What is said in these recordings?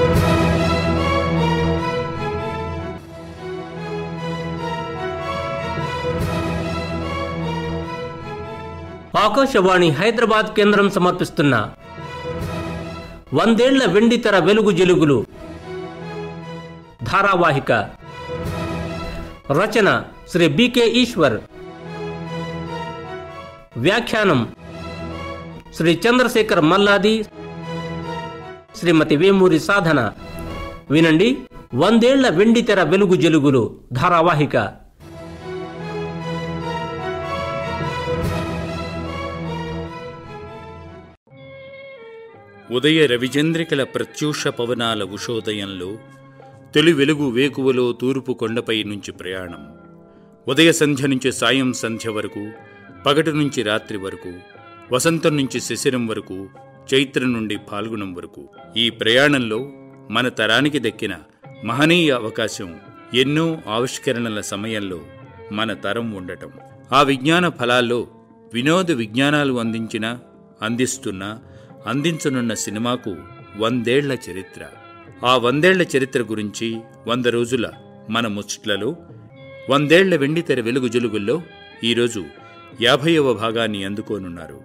ఆకాశవాణి హైదరాబాద్ కేంద్రం సమర్పిస్తున్న వందేళ్ల వెండితెర వెలుగు జెలుగులు ధారావాహిక రచన శ్రీ బికే ఈశ్వర్ వ్యాఖ్యానం శ్రీ చంద్రశేఖర్ మల్లాది శ్రీమతి వేమూరి సాధన వినండి వందేళ్ల వెండితెర వెలుగు జెలుగులు ధారావాహిక ఉదయ రవిచంద్రికల ప్రత్యూష పవనాల ఉషోదయంలో తొలి వెలుగు వేకువలో తూర్పు కొండపై నుంచి ప్రయాణం ఉదయ సంధ్య నుంచి సాయం సంధ్య వరకు పగటి నుంచి రాత్రి వరకు వసంతం నుంచి శిశిరం వరకు చైత్రం నుండి పాల్గొనం వరకు ఈ ప్రయాణంలో మన తరానికి దక్కిన మహనీయ అవకాశం ఎన్నో ఆవిష్కరణల సమయంలో మన తరం ఉండటం ఆ విజ్ఞాన ఫలాల్లో వినోద విజ్ఞానాలు అందించిన అందిస్తున్న అందించనున్న సినిమాకు వందేళ్ల చరిత్ర ఆ వందేళ్ల చరిత్ర గురించి వంద రోజుల మన ముచ్చట్లలో వందేళ్ల వెండితెర వెలుగు జలుగుల్లో ఈరోజు యాభైవ భాగాన్ని అందుకోనున్నారు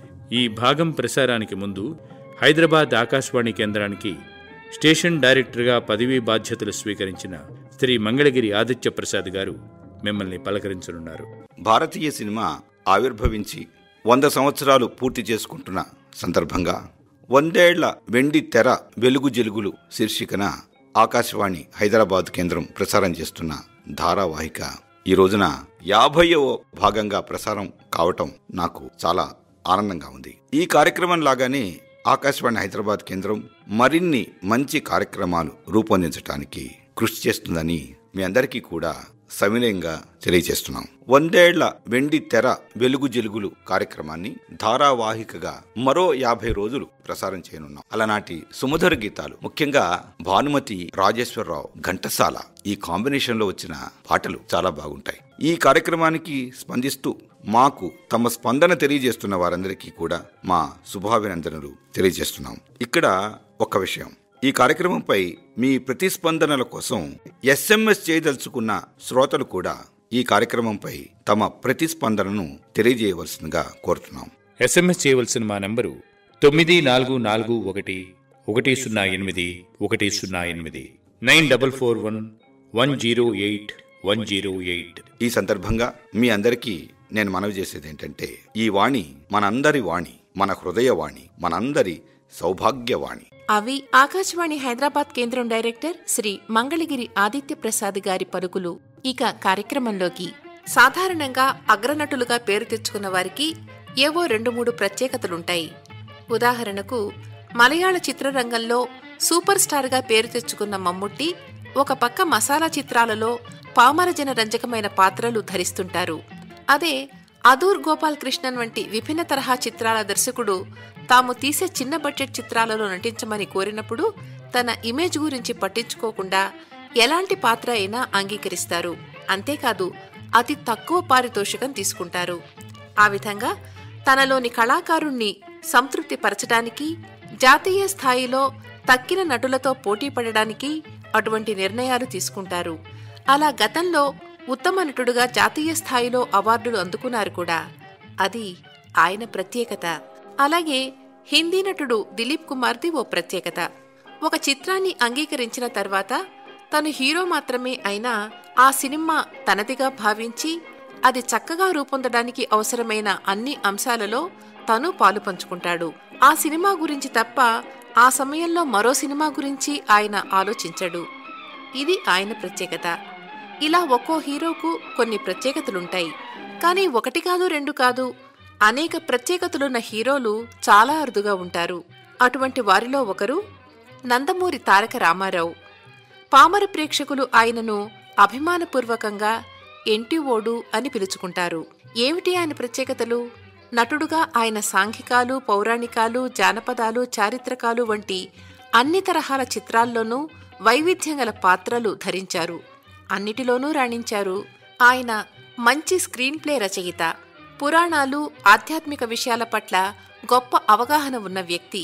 ఈ భాగం ప్రసారానికి ముందు హైదరాబాద్ ఆకాశవాణి కేంద్రానికి స్టేషన్ డైరెక్టర్గా పదవీ బాధ్యతలు స్వీకరించిన శ్రీ మంగళగిరి ఆదిత్య ప్రసాద్ గారు మిమ్మల్ని పలకరించనున్నారు భారతీయ సినిమా ఆవిర్భవించి వంద సంవత్సరాలు పూర్తి చేసుకుంటున్న సందర్భంగా వందేళ్ల వెండి తెర వెలుగు జెలుగులు శీర్షికన ఆకాశవాణి హైదరాబాద్ కేంద్రం ప్రసారం చేస్తున్న ధారావాహిక ఈ రోజున యాభైవ భాగంగా ప్రసారం కావటం నాకు చాలా ఆనందంగా ఉంది ఈ కార్యక్రమం లాగానే ఆకాశవాణి హైదరాబాద్ కేంద్రం మరిన్ని మంచి కార్యక్రమాలు రూపొందించడానికి కృషి చేస్తుందని మీ అందరికీ కూడా సవినయంగా తెలియజేస్తున్నాం వందేళ్ల వెండి తెర వెలుగు జెలుగులు కార్యక్రమాన్ని ధారావాహికగా మరో యాభై రోజులు ప్రసారం చేయనున్నాం అలనాటి సుమధుర గీతాలు ముఖ్యంగా భానుమతి రాజేశ్వరరావు ఘంటసాల ఈ కాంబినేషన్ లో వచ్చిన పాటలు చాలా బాగుంటాయి ఈ కార్యక్రమానికి స్పందిస్తూ మాకు తమ స్పందన తెలియజేస్తున్న వారందరికీ కూడా మా శుభాభినందనలు తెలియజేస్తున్నాం ఇక్కడ ఒక విషయం ఈ కార్యక్రమంపై మీ ప్రతిస్పందనల కోసం ఎస్ఎంఎస్ చేయదలుచుకున్న శ్రోతలు కూడా ఈ కార్యక్రమంపై తమ ప్రతిస్పందనను తెలియజేయవలసిందిగా కోరుతున్నాం ఎస్ఎంఎస్ చేయవలసిన మా నంబరు తొమ్మిది నాలుగు నాలుగు ఒకటి ఒకటి సున్నా ఎనిమిది ఒకటి సున్నా ఎనిమిది nine double four one one zero eight one zero eight ఈ సందర్భంగా మీ అందరికీ నేను మనవి చేసేది ఏంటంటే ఈ వాణి మనందరి వాణి మన హృదయ వాణి మనందరి సౌభాగ్యవాణి అవి ఆకాశవాణి హైదరాబాద్ కేంద్రం డైరెక్టర్ శ్రీ మంగళగిరి ఆదిత్య ప్రసాద్ గారి పలుకులు ఇక కార్యక్రమంలోకి సాధారణంగా అగ్రనటులుగా పేరు తెచ్చుకున్న వారికి ఏవో రెండు మూడు ప్రత్యేకతలుంటాయి ఉదాహరణకు మలయాళ చిత్రరంగంలో సూపర్ స్టార్గా పేరు తెచ్చుకున్న మమ్ముట్టి ఒక పక్క మసాలా చిత్రాలలో పామరజన రంజకమైన పాత్రలు ధరిస్తుంటారు అదే అదూర్ గోపాల్ కృష్ణన్ వంటి విభిన్న తరహా చిత్రాల దర్శకుడు తాము తీసే చిన్న బడ్జెట్ చిత్రాలలో నటించమని కోరినప్పుడు తన ఇమేజ్ గురించి పట్టించుకోకుండా ఎలాంటి పాత్ర అయినా అంగీకరిస్తారు అంతేకాదు అతి తక్కువ పారితోషికం తీసుకుంటారు ఆ విధంగా తనలోని కళాకారుణ్ణి సంతృప్తి పరచడానికి జాతీయ స్థాయిలో తక్కిన నటులతో పోటీ పడడానికి అటువంటి నిర్ణయాలు తీసుకుంటారు అలా గతంలో ఉత్తమ నటుడుగా జాతీయ స్థాయిలో అవార్డులు అందుకున్నారు కూడా అది ఆయన ప్రత్యేకత అలాగే హిందీ నటుడు దిలీప్ కుమార్ది ఓ ప్రత్యేకత ఒక చిత్రాన్ని అంగీకరించిన తర్వాత తను హీరో మాత్రమే అయినా ఆ సినిమా తనదిగా భావించి అది చక్కగా రూపొందడానికి అవసరమైన అన్ని అంశాలలో తను పాలు పంచుకుంటాడు ఆ సినిమా గురించి తప్ప ఆ సమయంలో మరో సినిమా గురించి ఆయన ఆలోచించడు ఇది ఆయన ప్రత్యేకత ఇలా ఒక్కో హీరోకు కొన్ని ప్రత్యేకతలుంటాయి కానీ ఒకటి కాదు రెండు కాదు అనేక ప్రత్యేకతలున్న హీరోలు చాలా అరుదుగా ఉంటారు అటువంటి వారిలో ఒకరు నందమూరి తారక రామారావు పామర ప్రేక్షకులు ఆయనను అభిమానపూర్వకంగా ఎంటివోడు అని పిలుచుకుంటారు ఏమిటి ఆయన ప్రత్యేకతలు నటుడుగా ఆయన సాంఘికాలు పౌరాణికాలు జానపదాలు చారిత్రకాలు వంటి అన్ని తరహాల చిత్రాల్లోనూ వైవిధ్యం గల పాత్రలు ధరించారు అన్నిటిలోనూ రాణించారు ఆయన మంచి స్క్రీన్ ప్లే రచయిత పురాణాలు ఆధ్యాత్మిక విషయాల పట్ల గొప్ప అవగాహన ఉన్న వ్యక్తి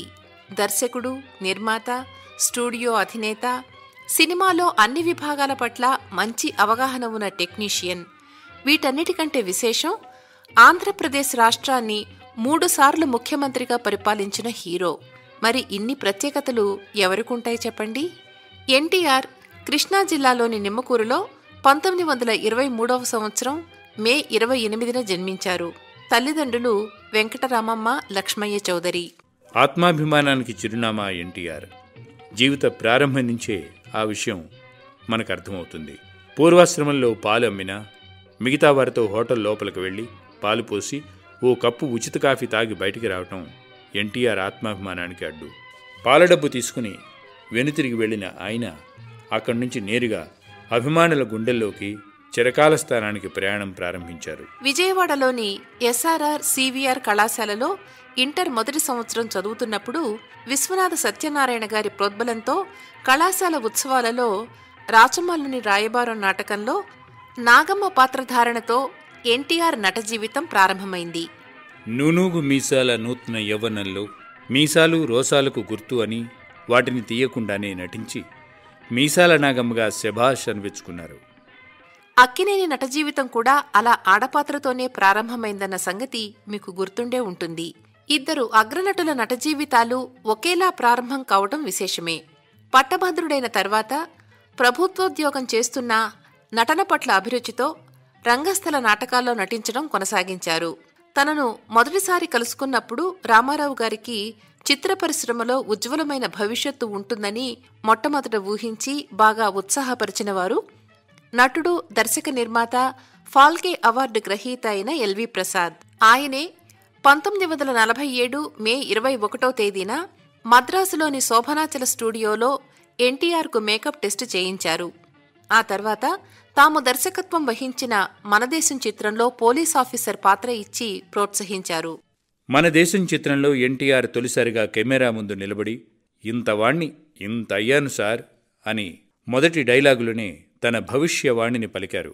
దర్శకుడు నిర్మాత స్టూడియో అధినేత సినిమాలో అన్ని విభాగాల పట్ల మంచి అవగాహన ఉన్న టెక్నీషియన్ వీటన్నిటికంటే విశేషం ఆంధ్రప్రదేశ్ రాష్ట్రాన్ని మూడుసార్లు ముఖ్యమంత్రిగా పరిపాలించిన హీరో మరి ఇన్ని ప్రత్యేకతలు ఎవరికుంటాయి చెప్పండి ఎన్టీఆర్ కృష్ణా జిల్లాలోని నిమ్మకూరులో పంతొమ్మిది వందల ఇరవై మూడవ సంవత్సరం మే ఇరవై ఎనిమిదిన జన్మించారు తల్లిదండ్రులు వెంకటరామమ్మ లక్ష్మయ్య చౌదరి ఆత్మాభిమానానికి చిరునామా ఎన్టీఆర్ జీవిత ప్రారంభం నుంచే ఆ విషయం మనకు అర్థమవుతుంది పూర్వాశ్రమంలో పాలు అమ్మినా మిగతా వారితో హోటల్ లోపలికి వెళ్ళి పాలు పోసి ఓ కప్పు ఉచిత కాఫీ తాగి బయటికి రావటం ఎన్టీఆర్ ఆత్మాభిమానానికి అడ్డు పాల డబ్బు తీసుకుని వెనుతిరిగి వెళ్ళిన ఆయన అక్కడి నుంచి నేరుగా అభిమానుల గుండెల్లోకి చిరకాల స్థానానికి ప్రయాణం ప్రారంభించారు విజయవాడలోని ఎస్ఆర్ఆర్ సివిఆర్ కళాశాలలో ఇంటర్ మొదటి సంవత్సరం చదువుతున్నప్పుడు విశ్వనాథ సత్యనారాయణ గారి ప్రోద్బలంతో కళాశాల ఉత్సవాలలో రాచమల్లుని రాయబారం నాటకంలో నాగమ్మ పాత్రధారణతో ఎన్టీఆర్ నట జీవితం ప్రారంభమైంది నూనూగు మీసాల నూతన యవ్వనంలో మీసాలు రోసాలకు గుర్తు అని వాటిని తీయకుండానే నటించి మీసాల నాగమ్మగా శభాష్ అనిపించుకున్నారు అక్కినేని నట జీవితం కూడా అలా ఆడపాత్రతోనే ప్రారంభమైందన్న సంగతి మీకు గుర్తుండే ఉంటుంది ఇద్దరు అగ్రనటుల నట జీవితాలు ఒకేలా ప్రారంభం కావటం విశేషమే పట్టభద్రుడైన తర్వాత ప్రభుత్వోద్యోగం చేస్తున్న నటన పట్ల అభిరుచితో రంగస్థల నాటకాల్లో నటించడం కొనసాగించారు తనను మొదటిసారి కలుసుకున్నప్పుడు రామారావు గారికి చిత్ర పరిశ్రమలో ఉజ్వలమైన భవిష్యత్తు ఉంటుందని మొట్టమొదట ఊహించి బాగా ఉత్సాహపరిచిన వారు నటుడు దర్శక నిర్మాత ఫాల్కే అవార్డు గ్రహీత అయిన ఎల్వి ప్రసాద్ ఆయనే పంతొమ్మిది వందల నలభై ఏడు మే ఇరవై ఒకటో తేదీన మద్రాసులోని శోభనాచల స్టూడియోలో ఎన్టీఆర్కు మేకప్ టెస్ట్ చేయించారు ఆ తర్వాత తాము దర్శకత్వం వహించిన మనదేశం చిత్రంలో పోలీస్ ఆఫీసర్ పాత్ర ఇచ్చి ప్రోత్సహించారు మన దేశం చిత్రంలో ఎన్టీఆర్ తొలిసారిగా కెమెరా ముందు నిలబడి ఇంతవాణ్ణి ఇంత అయ్యాను సార్ అని మొదటి డైలాగులోనే తన భవిష్యవాణిని పలికారు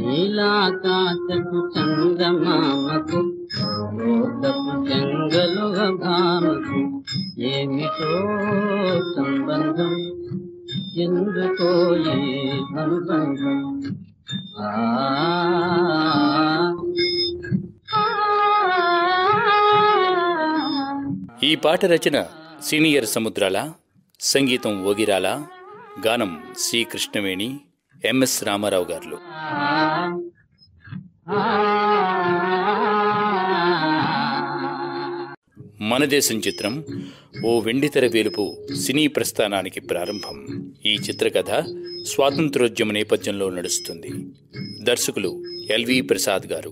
నీలాకాశపు చందమామకు లోకపు జంగలుగ భామకు ఏమిటో సంబంధం ఎందుకో ఈ అనుబంధం ఆ ఈ పాట రచన సీనియర్ సముద్రాల సంగీతం ఓగిరాల గానం సి కృష్ణవేణి ఎంఎస్ రామారావు గారు మన దేశం చిత్రం ఓ వెండితెర వేలుపు సినీ ప్రస్థానానికి ప్రారంభం ఈ చిత్రకథ స్వాతంత్రోద్యమ నేపథ్యంలో నడుస్తుంది దర్శకులు ఎల్వి ప్రసాద్ గారు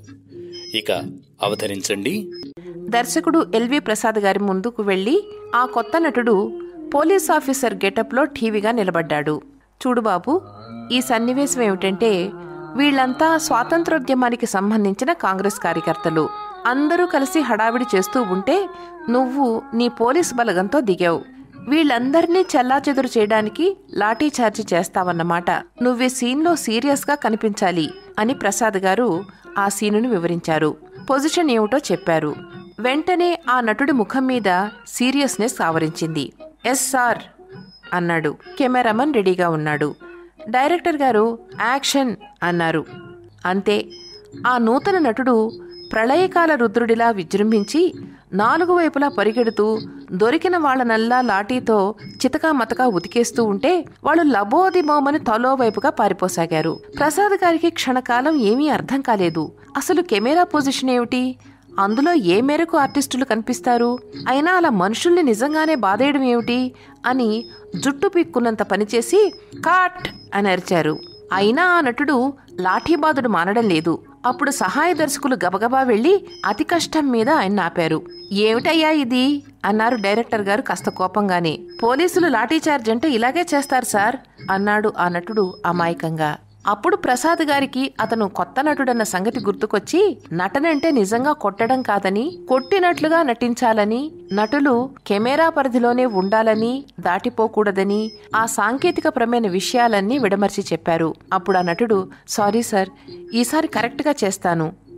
ఇక అవతరించండి దర్శకుడు ఎల్వి ప్రసాద్ గారి ముందుకు వెళ్లి ఆ కొత్త నటుడు పోలీస్ ఆఫీసర్ గెటప్లో టీవీగా నిలబడ్డాడు చూడు బాబు ఈ సన్నివేశం ఏమిటంటే వీళ్ళంతా స్వాతంత్రోద్యమానికి సంబంధించిన కాంగ్రెస్ కార్యకర్తలు అందరూ కలిసి హడావిడి చేస్తూ ఉంటే నువ్వు నీ పోలీస్ బలగంతో దిగావు వీళ్ళందరినీ చెల్లాచెదురు చేయడానికి లాఠీ చార్జీ చేస్తావన్నమాట నువ్వే సీన్లో సీరియస్గా కనిపించాలి అని ప్రసాద్ గారు ఆ సీనును వివరించారు పొజిషన్ ఏమిటో చెప్పారు వెంటనే ఆ నటుడి ముఖం మీద సీరియస్నెస్ ఆవరించింది ఎస్ సార్ అన్నాడు కెమెరామన్ రెడీగా ఉన్నాడు డైరెక్టర్ గారు యాక్షన్ అన్నారు అంతే ఆ నూతన నటుడు ప్రళయకాల రుద్రుడిలా విజృంభించి నాలుగు వైపులా పరిగెడుతూ దొరికిన వాళ్ళనల్లా లాఠీతో చితకా మతకా ఉతికేస్తూ ఉంటే వాళ్ళు లబోదిబోమని తలో వైపుగా పారిపోసాగారు ప్రసాద్ గారికి క్షణకాలం ఏమీ అర్థం కాలేదు అసలు కెమెరా పొజిషన్ ఏమిటి అందులో ఏ మేరకు ఆర్టిస్టులు కనిపిస్తారు అయినా అలా మనుషుల్ని నిజంగానే బాధేయడం ఏమిటి అని జుట్టు పీక్కున్నంత పనిచేసి కాట్ అని అరిచారు అయినా ఆ నటుడు లాఠీబాదుడు మానడం లేదు అప్పుడు సహాయ దర్శకులు గబగబా వెళ్లి అతి కష్టం మీద ఆయన ఆపారు ఏమిటయ్యా ఇది అన్నారు డైరెక్టర్ గారు కాస్త కోపంగానే పోలీసులు లాఠీచార్జ్ అంటే ఇలాగే చేస్తారు సార్ అన్నాడు ఆ నటుడు అమాయకంగా అప్పుడు ప్రసాద్ గారికి అతను కొత్త నటుడన్న సంగతి గుర్తుకొచ్చి నటనంటే నిజంగా కొట్టడం కాదని కొట్టినట్లుగా నటించాలని నటులు కెమెరా పరిధిలోనే ఉండాలని దాటిపోకూడదని ఆ సాంకేతికపరమైన విషయాలన్నీ విడమర్చి చెప్పారు అప్పుడు ఆ నటుడు సారీ సార్ ఈసారి కరెక్ట్గా చేస్తాను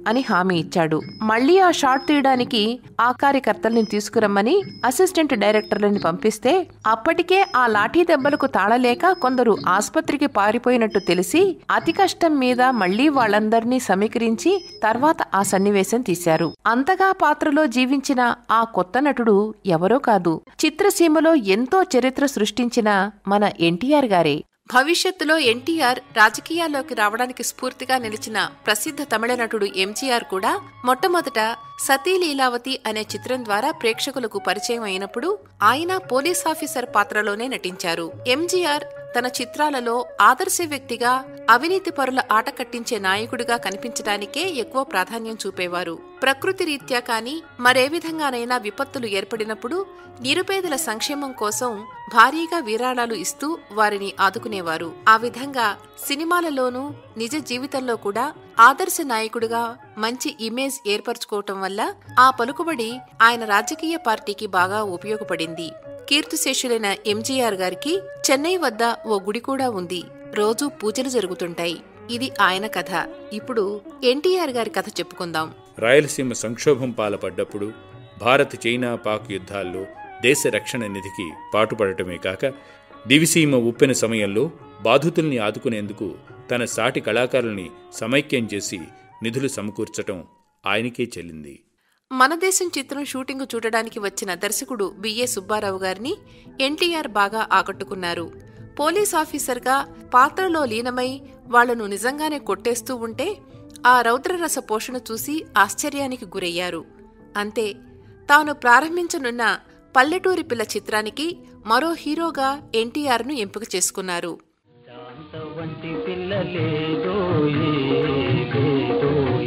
అని హామీ ఇచ్చాడు మళ్ళీ ఆ షాట్ తీయడానికి ఆ కార్యకర్తల్ని తీసుకురమ్మని అసిస్టెంట్ డైరెక్టర్లని పంపిస్తే అప్పటికే ఆ లాఠీ దెబ్బలకు తాళలేక కొందరు ఆస్పత్రికి పారిపోయినట్టు తెలిసి అతి కష్టం మీద మళ్లీ వాళ్ళందర్నీ సమీకరించి తర్వాత ఆ సన్నివేశం తీశారు అంతగా పాత్రలో జీవించిన ఆ కొత్త నటుడు ఎవరో కాదు చిత్రసీమలో ఎంతో చరిత్ర సృష్టించిన మన ఎన్టీఆర్ గారే భవిష్యత్తులో ఎన్టీఆర్ రాజకీయాల్లోకి రావడానికి స్ఫూర్తిగా నిలిచిన ప్రసిద్ధ తమిళ నటుడు ఎంజీఆర్ కూడా మొట్టమొదట సతీ లీలావతి అనే చిత్రం ద్వారా ప్రేక్షకులకు పరిచయం అయినప్పుడు ఆయన పోలీస్ ఆఫీసర్ పాత్రలోనే నటించారు ఎంజీఆర్ తన చిత్రాలలో ఆదర్శ వ్యక్తిగా అవినీతి పరుల ఆట కట్టించే నాయకుడిగా కనిపించడానికే ఎక్కువ ప్రాధాన్యం చూపేవారు ప్రకృతి రీత్యా కాని మరే విధంగానైనా విపత్తులు ఏర్పడినప్పుడు నిరుపేదల సంక్షేమం కోసం భారీగా విరాళాలు ఇస్తూ వారిని ఆదుకునేవారు ఆ విధంగా సినిమాలలోనూ నిజ జీవితంలో కూడా ఆదర్శ నాయకుడిగా మంచి ఇమేజ్ ఏర్పరచుకోవటం వల్ల ఆ పలుకుబడి ఆయన రాజకీయ పార్టీకి బాగా ఉపయోగపడింది కీర్తిశేషులైన ఎంజీఆర్ గారికి చెన్నై వద్ద ఓ గుడి కూడా ఉంది రోజూ పూజలు జరుగుతుంటాయి ఇది ఆయన కథ ఇప్పుడు ఎన్టీఆర్ గారి కథ చెప్పుకుందాం రాయలసీమ సంక్షోభం పాలపడ్డప్పుడు భారత్ చైనా పాక్ యుద్ధాల్లో దేశ రక్షణ నిధికి పాటుపడటమే కాక దివిసీమ ఉప్పెన సమయంలో బాధితుల్ని ఆదుకునేందుకు తన సాటి కళాకారుల్ని సమైక్యం చేసి నిధులు సమకూర్చటం ఆయనకే చెల్లింది మన దేశం చిత్రం షూటింగ్ చూడడానికి వచ్చిన దర్శకుడు బిఏ సుబ్బారావు గారిని ఎన్టీఆర్ బాగా ఆకట్టుకున్నారు పోలీస్ ఆఫీసర్గా పాత్రలో లీనమై వాళ్లను నిజంగానే కొట్టేస్తూ ఉంటే ఆ రౌద్రరస పోషణ చూసి ఆశ్చర్యానికి గురయ్యారు అంతే తాను ప్రారంభించనున్న పల్లెటూరి పిల్ల చిత్రానికి మరో హీరోగా ఎన్టీఆర్ను ఎంపిక చేసుకున్నారు శాంత వంటి పిల్ల లేదోయే లేదోయే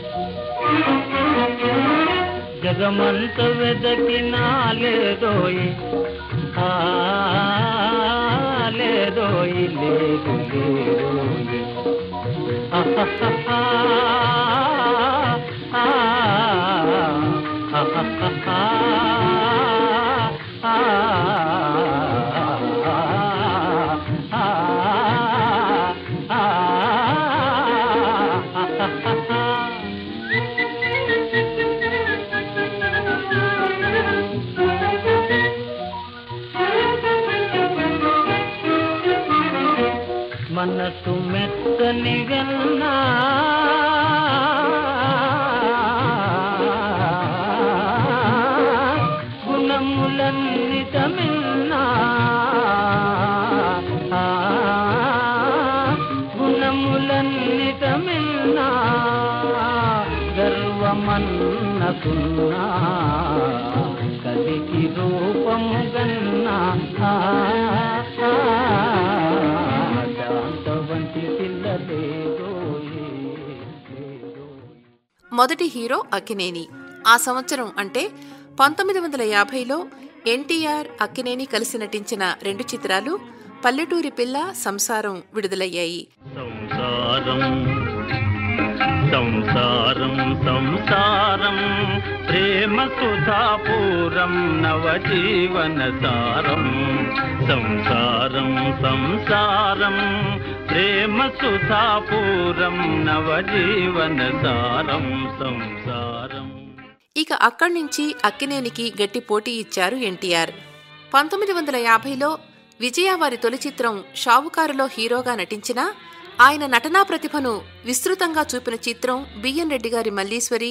జగమంత వెదకినా లేదోయే ఆ లేదోయే లేదు లేదోయే ఆహాహాహా, ఆ, ఆహాహాహా, ఆ, ఆ, ఆ, మనసు మెత్తని వెన్నా గుణములన్ని తమిన్నా గుణములన్ని తమిన్నా గర్వమన్నకున్నా కలికి రూపము గన్నా శాంత వంటి పిల్ల లేదోయే లేదోయే మొదటి హీరో అక్కినేని ఆ సంవత్సరం అంటే పంతొమ్మిది వందల యాభైలో ఎన్టీఆర్ అక్కినేని కలిసి నటించిన రెండు చిత్రాలు పల్లెటూరి పిల్ల సంసారం విడుదలయ్యాయి సంసారం సంసారం సంసారం ప్రేమ సుధాపూరం నవజీవన సారం సంసారం సంసారం ప్రేమ సుధాపూరం నవజీవన సారం సంసారం ఇక అక్కడి నుంచి అక్కినేనికి గట్టి పోటీ ఇచ్చారు ఎన్టీఆర్ పంతొమ్మిది వందల యాభైలో విజయ వారి తొలి చిత్రం షావుకారులో హీరోగా నటించిన ఆయన నటనా ప్రతిభను విస్తృతంగా చూపిన చిత్రం బిఎన్ రెడ్డి గారి మల్లీశ్వరి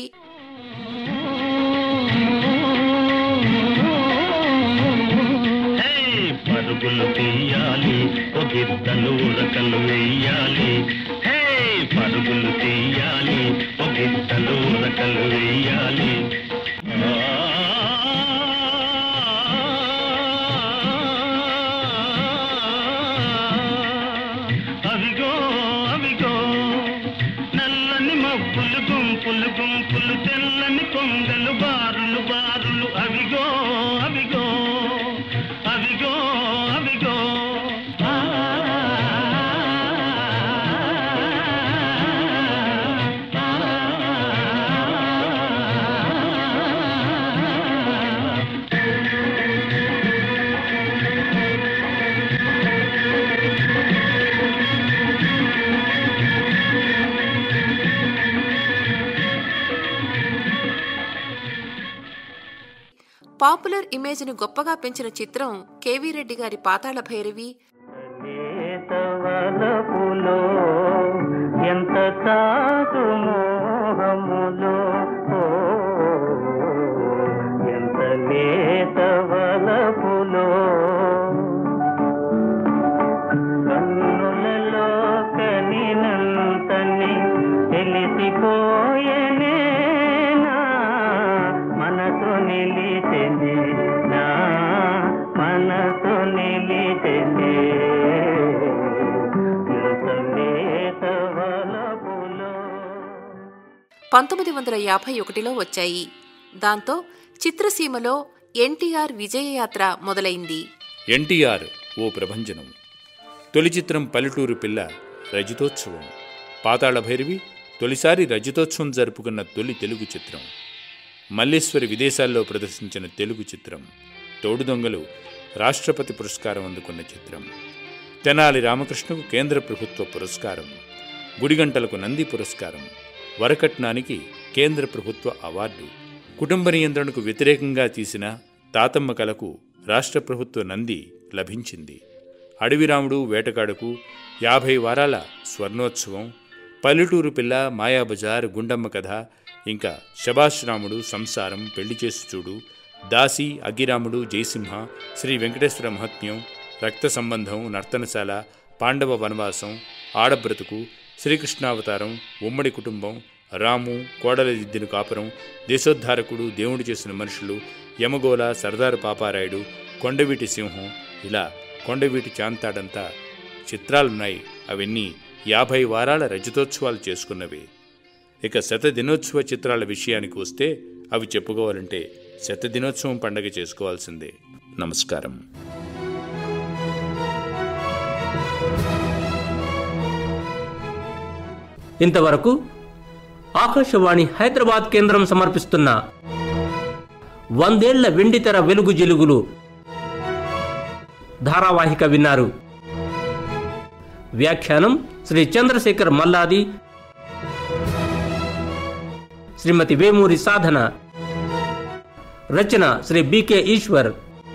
హే, పరుగులు తీయాలి ఒగిద్దలు ఉరకలు వేయాలి హే పరుగులు తీయాలి ఒగిద్దలు ఉరకలు వేయాలి ఆ, అవిగో అవిగో నల్లని మబ్బులు గుంపులు గుంపులు తెల్లని కొంగలు బారులు బారులు అవిగో అవిగో అవిగో అవిగో ఆ, పాపులర్ ఇమేజ్ను గొప్పగా పెంచిన చిత్రం కేవీ రెడ్డి గారి పాతాళ భైరవి లేతవలపులో ఎంత చాటు మోహములో ఓ, ఎంత లేతవలపులో కన్నులలో కనినంతని తెలిసిపోయనే నా మనసు నిలిచెనే నా మనసు నిలిచెనే ఎంత లేతవలపులో పంతొమ్మిది వందల యాభై ఒకటిలో వచ్చాయి దాంతో చిత్రసీమలో ఎన్టీఆర్ విజయయాత్ర మొదలైంది ఎన్టీఆర్ ఓ ప్రభంజనం తొలి చిత్రం పల్లెటూరు పిల్ల రజతోత్సవం పాతాళ భైరవి తొలిసారి రజతోత్సవం జరుపుకున్న తొలి తెలుగు చిత్రం మల్లేశ్వరి విదేశాల్లో ప్రదర్శించిన తెలుగు చిత్రం తోడు దొంగలు రాష్ట్రపతి పురస్కారం అందుకున్న చిత్రం తెనాలి రామకృష్ణకు కేంద్ర ప్రభుత్వ పురస్కారం గుడిగంటలకు నంది పురస్కారం వరకట్నానికి కేంద్ర ప్రభుత్వ అవార్డు కుటుంబ నియంత్రణకు వ్యతిరేకంగా తీసిన తాతమ్మ కలకు రాష్ట్ర ప్రభుత్వ నంది లభించింది అడవిరాముడు వేటగాడుకు యాభై వారాల స్వర్ణోత్సవం పల్లెటూరు పిల్ల మాయాబజార్ గుండమ్మ కథ ఇంకా శభాష్ రాముడు సంసారం పెళ్లి చేసి చూడు దాసి అగ్గిరాముడు జయసింహ శ్రీ వెంకటేశ్వర మహత్మ్యం రక్త సంబంధం నర్తనశాల పాండవ వనవాసం ఆడబ్రతుకు శ్రీకృష్ణావతారం ఉమ్మడి కుటుంబం రాము కోడల దిద్దిన కాపురం దేశోద్ధారకుడు దేవుడు చేసిన మనుషులు యమగోళ సర్దారు పాపారాయుడు కొండవీటి సింహం ఇలా కొండవీటి చాంతాడంతా చిత్రాలున్నాయి అవన్నీ యాభై వారాల రజతోత్సవాలు చేసుకున్నవి ఇక శత దినోత్సవ చిత్రాల విషయానికి వస్తే అవి చెప్పుకోవాలంటే శత దినోత్సవం పండగ చేసుకోవాల్సిందే నమస్కారం ఇంతవరకు ఆకాశవాణి హైదరాబాద్ కేంద్రం సమర్పిస్తున్న వందేళ్ల వెండితెర వెలుగు జిలుగులు ధారావాహిక విన్నారు వ్యాఖ్యానం శ్రీ చంద్రశేఖర్ మల్లాది శ్రీమతి వేమూరి సాధన రచన శ్రీ బికే ఈశ్వర్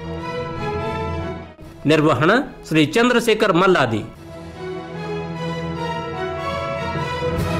నిర్వహణ శ్రీ చంద్రశేఖర్ మల్లాది